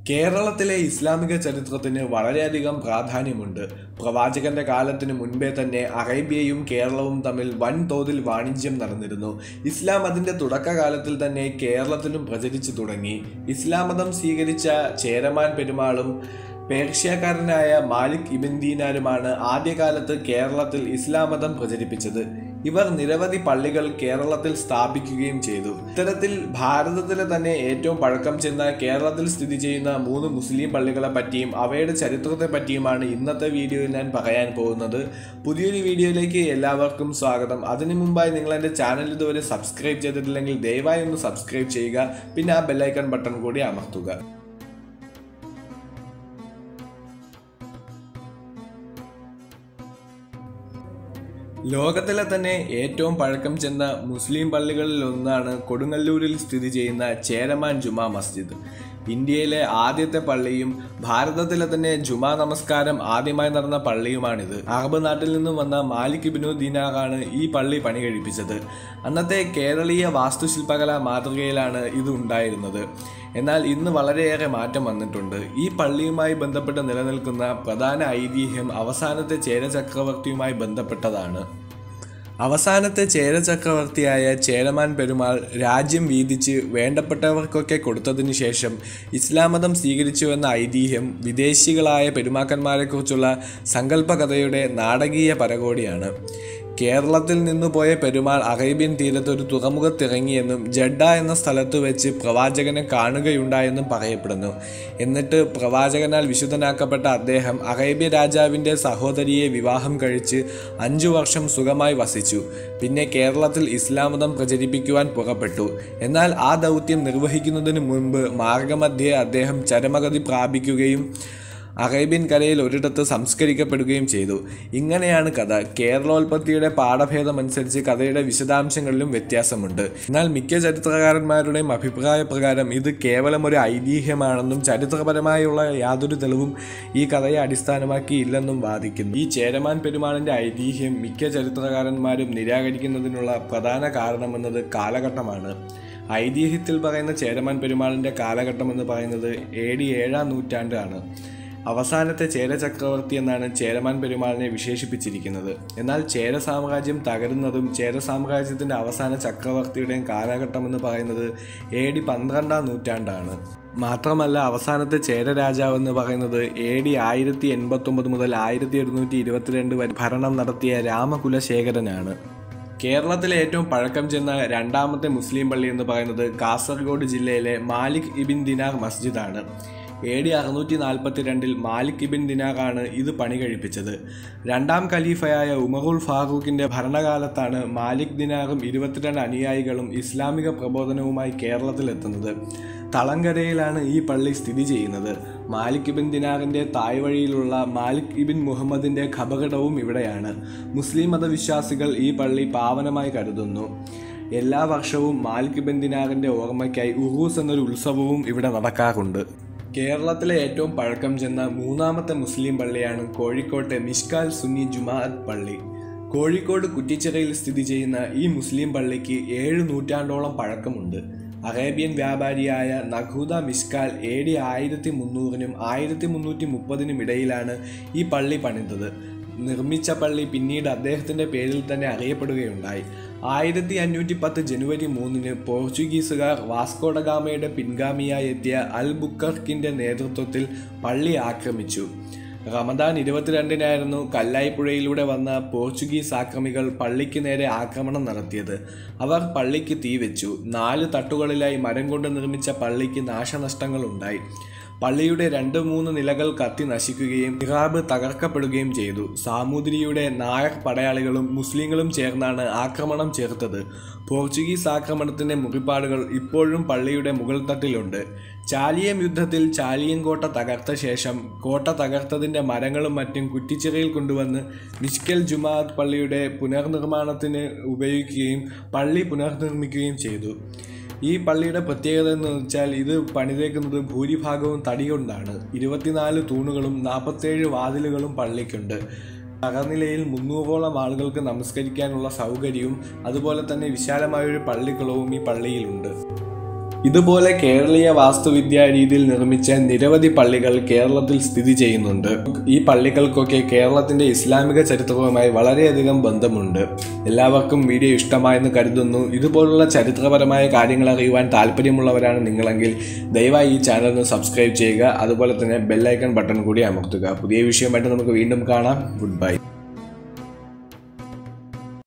കേരളത്തിലെ ഇസ്ലാമിക ചരിത്രത്തിന് വളരെയധികം പ്രാധാന്യമുണ്ട് പ്രവാചകന്റെ കാലത്തിന് മുൻപേ തന്നെ അറേബ്യയും കേരളവും തമ്മിൽ വൻതോതിൽ വാണിജ്യം നടന്നിരുന്നു ഇസ്ലാം അതിന്റെ തുടക്കകാലത്തിൽ തന്നെ കേരളത്തിലും പ്രചരിച്ചു തുടങ്ങി ഇസ്ലാം മതം സ്വീകരിച്ച ചേരമാൻ പെരുമാളും പേർഷ്യക്കാരനായ മാലിക് ഇബിൻ ദീനാരുമാണ് ആദ്യകാലത്ത് കേരളത്തിൽ ഇസ്ലാം മതം പ്രചരിപ്പിച്ചത് ഇവർ നിരവധി പള്ളികൾ കേരളത്തിൽ സ്ഥാപിക്കുകയും ചെയ്തു ഇത്തരത്തിൽ ഭാരതത്തിലെ തന്നെ ഏറ്റവും പഴക്കം ചെന്ന കേരളത്തിൽ സ്ഥിതി ചെയ്യുന്ന മൂന്ന് മുസ്ലിം പള്ളികളെ പറ്റിയും അവയുടെ ചരിത്രത്തെ പറ്റിയുമാണ് ഇന്നത്തെ വീഡിയോയിൽ ഞാൻ പറയാൻ പോകുന്നത് പുതിയൊരു വീഡിയോയിലേക്ക് എല്ലാവർക്കും സ്വാഗതം അതിനു മുമ്പായി നിങ്ങൾ എൻ്റെ ചാനൽ ഇതുവരെ സബ്സ്ക്രൈബ് ചെയ്തിട്ടില്ലെങ്കിൽ ദയവായി ഒന്ന് സബ്സ്ക്രൈബ് ചെയ്യുക പിന്നെ ആ ബെല്ലൈക്കൺ ബട്ടൺ കൂടി അമർത്തുക ലോകത്തിലെ തന്നെ ഏറ്റവും പഴക്കം ചെന്ന മുസ്ലിം പള്ളികളിൽ ഒന്നാണ് കൊടുങ്ങല്ലൂരിൽ സ്ഥിതി ചെയ്യുന്ന ചേരമാൻ ജുമാ മസ്ജിദ് ഇന്ത്യയിലെ ആദ്യത്തെ പള്ളിയും ഭാരതത്തിലെ തന്നെ ജുമാ നമസ്കാരം ആദ്യമായി നടന്ന പള്ളിയുമാണിത് അറബ് നാട്ടിൽ നിന്നും വന്ന മാലിക് ഇബ്നു ദീനാറാണ് ഈ പള്ളി പണി കഴിപ്പിച്ചത് അന്നത്തെ കേരളീയ വാസ്തുശില്പകല മാതൃകയിലാണ് ഇത് ഉണ്ടായിരുന്നത് എന്നാൽ ഇന്ന് വളരെയേറെ മാറ്റം വന്നിട്ടുണ്ട് ഈ പള്ളിയുമായി ബന്ധപ്പെട്ട് നിലനിൽക്കുന്ന പ്രധാന ഐതിഹ്യം അവസാനത്തെ ചേര ചക്രവർത്തിയുമായി ബന്ധപ്പെട്ടതാണ് അവസാനത്തെ ചേര ചക്രവർത്തിയായ ചേരമാൻ പെരുമാൾ രാജ്യം വീതിച്ച് വേണ്ടപ്പെട്ടവർക്കൊക്കെ കൊടുത്തതിനു ശേഷം ഇസ്ലാം മതം സ്വീകരിച്ചുവെന്ന ഐതിഹ്യം വിദേശികളായ പെരുമാക്കന്മാരെക്കുറിച്ചുള്ള സങ്കല്പകഥയുടെ നാടകീയ പരകോടിയാണ് കേരളത്തിൽ നിന്നു പോയ പെരുമാൾ അറേബ്യൻ തീരത്ത് ഒരു തുറമുഖത്തിറങ്ങിയെന്നും ജഡ്ഡ എന്ന സ്ഥലത്ത് വെച്ച് പ്രവാചകനെ കാണുകയുണ്ടായെന്നും പറയപ്പെടുന്നു എന്നിട്ട് പ്രവാചകനാൽ വിശുദ്ധനാക്കപ്പെട്ട അദ്ദേഹം അറേബ്യ രാജാവിൻ്റെ സഹോദരിയെ വിവാഹം കഴിച്ച് അഞ്ചു വർഷം സുഖമായി വസിച്ചു പിന്നെ കേരളത്തിൽ ഇസ്ലാം മതം പ്രചരിപ്പിക്കുവാൻ പുറപ്പെട്ടു എന്നാൽ ആ ദൗത്യം നിർവഹിക്കുന്നതിന് മുൻപ് മാർഗമധ്യേ അദ്ദേഹം ചരമഗതി പ്രാപിക്കുകയും അറേബ്യൻ കരയിൽ ഒരിടത്ത് സംസ്കരിക്കപ്പെടുകയും ചെയ്തു ഇങ്ങനെയാണ് കഥ കേരളോൽപത്തിയുടെ പാഠഭേദമനുസരിച്ച് കഥയുടെ വിശദാംശങ്ങളിലും വ്യത്യാസമുണ്ട് എന്നാൽ മിക്ക ചരിത്രകാരന്മാരുടെയും അഭിപ്രായ പ്രകാരം ഇത് കേവലം ഒരു ഐതിഹ്യമാണെന്നും ചരിത്രപരമായുള്ള യാതൊരു തെളിവും ഈ കഥയെ അടിസ്ഥാനമാക്കി ഇല്ലെന്നും വാദിക്കുന്നു ഈ ചേരമാൻ പെരുമാളിന്റെ ഐതിഹ്യം മിക്ക ചരിത്രകാരന്മാരും നിരാകരിക്കുന്നതിനുള്ള പ്രധാന കാരണമെന്നത് കാലഘട്ടമാണ് ഐതിഹ്യത്തിൽ പറയുന്ന ചേരമാൻ പെരുമാളിന്റെ കാലഘട്ടം എന്ന് പറയുന്നത് എ ഡി ഏഴാം നൂറ്റാണ്ടാണ് അവസാനത്തെ ചേര ചക്രവർത്തി എന്നാണ് ചേരമാൻ പെരുമാളിനെ വിശേഷിപ്പിച്ചിരിക്കുന്നത് എന്നാൽ ചേര സാമ്രാജ്യം തകരുന്നതും ചേര സാമ്രാജ്യത്തിന്റെ അവസാന ചക്രവർത്തിയുടെയും കാലഘട്ടം എന്ന് പറയുന്നത് എ ഡി പന്ത്രണ്ടാം നൂറ്റാണ്ടാണ് മാത്രമല്ല അവസാനത്തെ ചേര രാജാവ് എന്ന് പറയുന്നത് എ ഡി ആയിരത്തി എൺപത്തൊമ്പത് മുതൽ ആയിരത്തി എഴുന്നൂറ്റി ഇരുപത്തിരണ്ട് വരെ ഭരണം നടത്തിയ രാമകുലശേഖരനാണ് കേരളത്തിലെ ഏറ്റവും പഴക്കം ചെന്ന രണ്ടാമത്തെ മുസ്ലിം പള്ളി എന്ന് പറയുന്നത് കാസർഗോഡ് ജില്ലയിലെ മാലിക് ഇബിൻ ദിനാർ മസ്ജിദാണ് എ ഡി അറുന്നൂറ്റി നാൽപ്പത്തി രണ്ടിൽ മാലിക് ഇബിൻ ദിനാറാണ് ഇത് പണി കഴിപ്പിച്ചത് രണ്ടാം ഖലീഫയായ ഉമറുൽ ഫാറൂഖിന്റെ ഭരണകാലത്താണ് മാലിക് ദിനാറും ഇരുപത്തിരണ്ട് അനുയായികളും ഇസ്ലാമിക പ്രബോധനവുമായി കേരളത്തിലെത്തുന്നത് തളങ്കരയിലാണ് ഈ പള്ളി സ്ഥിതി ചെയ്യുന്നത് മാലിക് ഇബിൻ ദിനാറിന്റെ തായ്വഴിയിലുള്ള മാലിക് ഇബിൻ മുഹമ്മദിന്റെ ഖബറിടവും ഇവിടെയാണ് മുസ്ലിം മതവിശ്വാസികൾ ഈ പള്ളി പാവനമായി കരുതുന്നു എല്ലാ വർഷവും മാലിക് ഇബിൻ ദിനാറിന്റെ ഓർമ്മയ്ക്കായി ഉറൂസ് എന്നൊരു ഉത്സവവും ഇവിടെ നടക്കാറുണ്ട് കേരളത്തിലെ ഏറ്റവും പഴക്കം ചെന്ന മൂന്നാമത്തെ മുസ്ലിം പള്ളിയാണ് കോഴിക്കോട്ടെ മിഷ്കാൽ സുന്നി ജുമാഅത്ത് പള്ളി കോഴിക്കോട് കുറ്റിച്ചിറയിൽ സ്ഥിതി ചെയ്യുന്ന ഈ മുസ്ലിം പള്ളിക്ക് ഏഴ് നൂറ്റാണ്ടോളം പഴക്കമുണ്ട് അറേബ്യൻ വ്യാപാരിയായ നഖൂദ മിസ്കാൽ എ ഡി ആയിരത്തി മുന്നൂറിനും ആയിരത്തി മുന്നൂറ്റി മുപ്പതിനും ഇടയിലാണ് ഈ പള്ളി പണിതത് നിർമ്മിച്ച പള്ളി പിന്നീട് അദ്ദേഹത്തിന്റെ പേരിൽ തന്നെ അറിയപ്പെടുകയുണ്ടായി ആയിരത്തി അഞ്ഞൂറ്റി പത്ത് ജനുവരി മൂന്നിന് പോർച്ചുഗീസുകാർ വാസ്കോഡഗാമയുടെ പിൻഗാമിയായി എത്തിയ അൽ ബുക്കർക്കിന്റെ നേതൃത്വത്തിൽ പള്ളി ആക്രമിച്ചു റമദാൻ ഇരുപത്തിരണ്ടിനായിരുന്നു കല്ലായിപ്പുഴയിലൂടെ വന്ന പോർച്ചുഗീസ് ആക്രമികൾ പള്ളിക്ക് നേരെ ആക്രമണം നടത്തിയത് അവർ പള്ളിക്ക് തീവെച്ചു നാല് തട്ടുകളിലായി മരം കൊണ്ട് നിർമ്മിച്ച പള്ളിക്ക് നാശനഷ്ടങ്ങൾ ഉണ്ടായി പള്ളിയുടെ രണ്ട് മൂന്ന് നിലകൾ കത്തി നശിക്കുകയും ഇറാബ് തകർക്കപ്പെടുകയും ചെയ്തു സാമൂതിരിയുടെ നായർ പടയാളികളും മുസ്ലിങ്ങളും ചേർന്നാണ് ആക്രമണം ചേർത്തത് പോർച്ചുഗീസ് ആക്രമണത്തിന്റെ മുറിപ്പാടുകൾ ഇപ്പോഴും പള്ളിയുടെ മുകൾ തട്ടിലുണ്ട് ചാലിയം യുദ്ധത്തിൽ ചാലിയം കോട്ട തകർത്ത ശേഷം കോട്ട തകർത്തതിന്റെ മരങ്ങളും മറ്റും കുറ്റിച്ചിറയിൽ കൊണ്ടുവന്ന് മിഷ്കൽ ജുമാഅത്ത് പള്ളിയുടെ പുനർനിർമ്മാണത്തിന് ഉപയോഗിക്കുകയും പള്ളി പുനർനിർമ്മിക്കുകയും ചെയ്തു ഈ പള്ളിയുടെ പ്രത്യേകത എന്ന് വെച്ചാൽ ഇത് പണിതേക്കുന്നത് ഭൂരിഭാഗവും തടി കൊണ്ടാണ് ഇരുപത്തിനാല് തൂണുകളും നാൽപ്പത്തേഴ് വാതിലുകളും പള്ളിക്കുണ്ട് തകർനിലയിൽ മുന്നൂറോളം ആളുകൾക്ക് നമസ്കരിക്കാനുള്ള സൗകര്യവും അതുപോലെ തന്നെ വിശാലമായൊരു പള്ളിക്കുളവും ഈ പള്ളിയിലുണ്ട് ഇതുപോലെ കേരളീയ വാസ്തുവിദ്യാ രീതിയിൽ നിർമ്മിച്ച നിരവധി പള്ളികൾ കേരളത്തിൽ സ്ഥിതി ചെയ്യുന്നുണ്ട് ഈ പള്ളികൾക്കൊക്കെ കേരളത്തിന്റെ ഇസ്ലാമിക ചരിത്രവുമായി വളരെയധികം ബന്ധമുണ്ട് എല്ലാവർക്കും വീഡിയോ ഇഷ്ടമായെന്ന് കരുതുന്നു ഇതുപോലുള്ള ചരിത്രപരമായ കാര്യങ്ങൾ അറിയുവാൻ താല്പര്യമുള്ളവരാണ് നിങ്ങളെങ്കിൽ ദയവായി ഈ ചാനൽ ഒന്ന് സബ്സ്ക്രൈബ് ചെയ്യുക അതുപോലെ തന്നെ ബെല്ലൈക്കൺ ബട്ടൺ കൂടി അമർത്തുക പുതിയ വിഷയമായിട്ട് നമുക്ക് വീണ്ടും കാണാം ഗുഡ് ബൈ